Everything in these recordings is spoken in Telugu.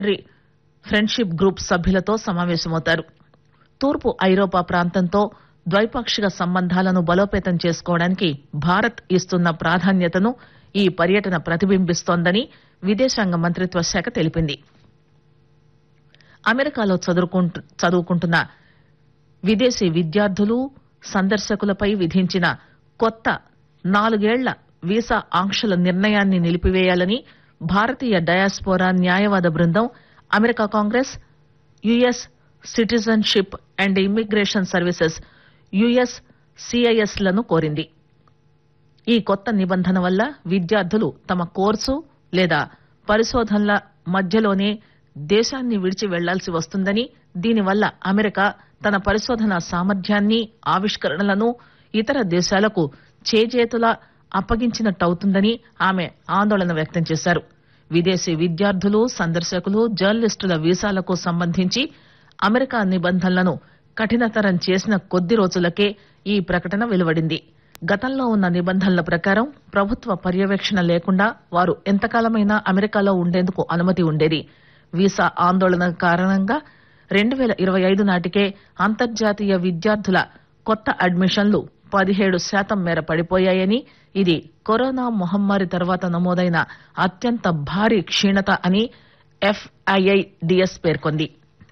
ఫ్రెండ్షిప్ గ్రూప్ సభ్యులతో సమావేశమవుతారు తూర్పు ఐరోపా ప్రాంతంతో ద్వైపాక్షిక సంబంధాలను బలోపేతం చేసుకోవడానికి భారత్ ఇస్తున్న ప్రాధాన్యతను ఈ పర్యటన ప్రతిబింబిస్తోందని విదేశాంగ మంత్రిత్వ శాఖ తెలిపింది అమెరికాలో చదువుకుంటు- చదువుకుంటున్న విదేశీ విద్యార్థులు సందర్శకులపై విధించిన కొత్త నాలుగేళ్ల వీసా ఆంక్షల నిర్ణయాన్ని నిలిపివేయాలని భారతీయ డయాస్పోరా న్యాయవాద బృందం America Congress US citizenship and immigration services US CIS లను కోరింది ఈ కొత్త నిబంధన వల్ల విద్యార్థులు తమ కోర్సు లేదా పరిశోధనల మధ్యలోనే దేశాన్ని విడిచి వెళ్లాల్సి వస్తుందని దీనివల్ల అమెరికా తన పరిశోధన సామర్థ్యాన్ని ఆవిష్కరణలను ఇతర దేశాలకు చేజేతులా అప్పగించినట్టవుతుందని ఆమె ఆందోళన వ్యక్తం చేశారు విదేశీ విద్యార్థులు సందర్శకులు జర్నలిస్టుల వీసాలకు సంబంధించి అమెరికా నిబంధనలను కఠినతరం చేసిన కొద్ది రోజులకే ఈ ప్రకటన వెలువడింది గతంలో ఉన్న నిబంధనల ప్రకారం ప్రభుత్వ పర్యవేక్షణ లేకుండా వారు ఎంతకాలమైనా అమెరికాలో ఉండేందుకు అనుమతి ఉండేది వీసా ఆందోళన కారణంగా రెండు వేల ఇరవై ఐదు నాటికే అంతర్జాతీయ విద్యార్థుల కొత్త అడ్మిషన్లు పదిహేడు శాతం మేర పడిపోయాయని ఇది కరోనా మహమ్మారి తర్వాత నమోదైన అత్యంత భారీ క్షీణత అని ఎఫ్ఐఐడిఎస్ పేర్కొంది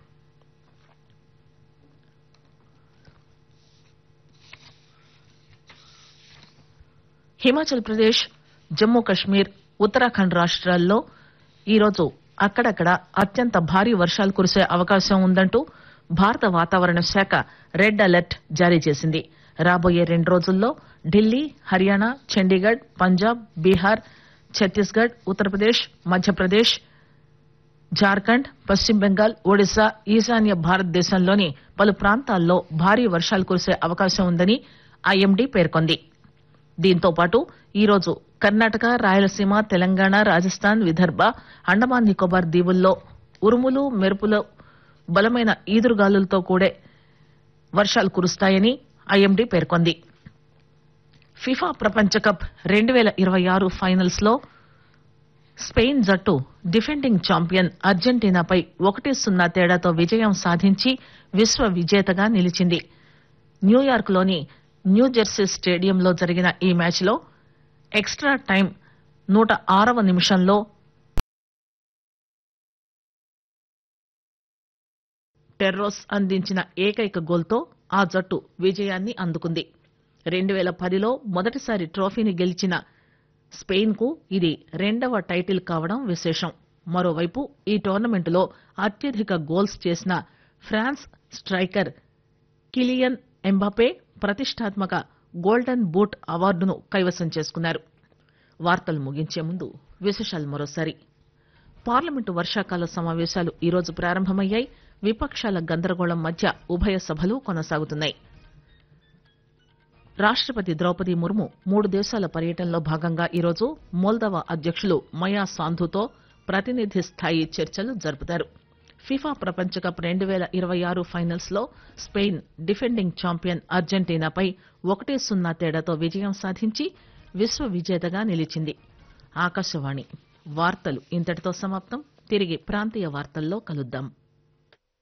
హిమాచల్ ప్రదేశ్ జమ్మూ కశ్మీర్ ఉత్తరాఖండ్ రాష్ట్రాల్లో ఈరోజు అక్కడక్కడ అత్యంత భారీ వర్షాలు కురిసే అవకాశం ఉందంటూ భారత వాతావరణ శాఖ రెడ్ అలర్ట్ జారీ చేసింది రాబోయే రెండు రోజుల్లో ఢిల్లీ హర్యానా చండీగఢ్ పంజాబ్ బీహార్ ఛత్తీస్గఢ్ ఉత్తరప్రదేశ్ మధ్యప్రదేశ్ జార్ఖండ్ పశ్చిమ బెంగాల్ ఒడిశా ఈశాన్య భారతదేశంలోని పలు ప్రాంతాల్లో భారీ వర్షాలు కురిసే అవకాశం ఉందని ఐఎండీ పేర్కొంది దీంతో పాటు ఈరోజు కర్ణాటక రాయలసీమ తెలంగాణ రాజస్థాన్ విదర్భ అండమాన్ నికోబార్ దీవుల్లో ఉరుములు మెరుపులు బలమైన ఈదురుగాలులతో కూడే వర్షాలు కురుస్తాయని ఐఎండీ పేర్కొంది ఫిఫా ప్రపంచ కప్ రెండు వేల ఇరవై ఆరు ఫైనల్స్ లో స్పెయిన్ జట్టు డిఫెండింగ్ ఛాంపియన్ అర్జెంటీనాపై ఒకటి సున్నా తేడాతో విజయం సాధించి విశ్వ విజేతగా నిలిచింది న్యూయార్క్ లోని న్యూజెర్సీ స్టేడియంలో జరిగిన ఈ మ్యాచ్ లో ఎక్స్ట్రా టైం నూట ఆరవ నిమిషంలో టెర్రోస్ అందించిన ఏకైక గోల్తో ఆ జట్టు విజయాన్ని అందుకుంది రెండు వేల పదిలో మొదటిసారి ట్రోఫీని గెలిచిన స్పెయిన్ కు ఇది రెండవ టైటిల్ కావడం విశేషం మరోవైపు ఈ టోర్నమెంటులో అత్యధిక గోల్స్ చేసిన ఫ్రాన్స్ స్ట్రైకర్ కిలియన్ ఎంబాపే ప్రతిష్టాత్మక గోల్డెన్ బూట్ అవార్డును కైవసం చేసుకున్నారు వార్తలు ముగించే ముందు విశేషాలు మరోసారి పార్లమెంటు వర్షాకాల సమావేశాలు ఈరోజు ప్రారంభమయ్యాయి విపక్షాల గందరగోళం మధ్య ఉభయ సభలు కొనసాగుతున్నాయి రాష్టపతి ద్రౌపది ముర్ము మూడు దేశాల పర్యటనలో భాగంగా ఈరోజు మోల్దవా అధ్యక్షులు మయా సాంధుతో ప్రతినిధి స్థాయి చర్చలు జరుపుతారు ఫిఫా ప్రపంచ కప్ రెండు వేల ఇరవై ఆరు ఫైనల్స్ లో స్పెయిన్ డిఫెండింగ్ ఛాంపియన్ అర్జెంటీనాపై ఒకటి సున్నా తేడాతో విజయం సాధించి విశ్వ విజేతగా నిలిచింది ఆకాశవాణి వార్తలు ఇంతటితో సమాప్తం తిరిగి ప్రాంతీయ వార్తల్లో కలుద్దాం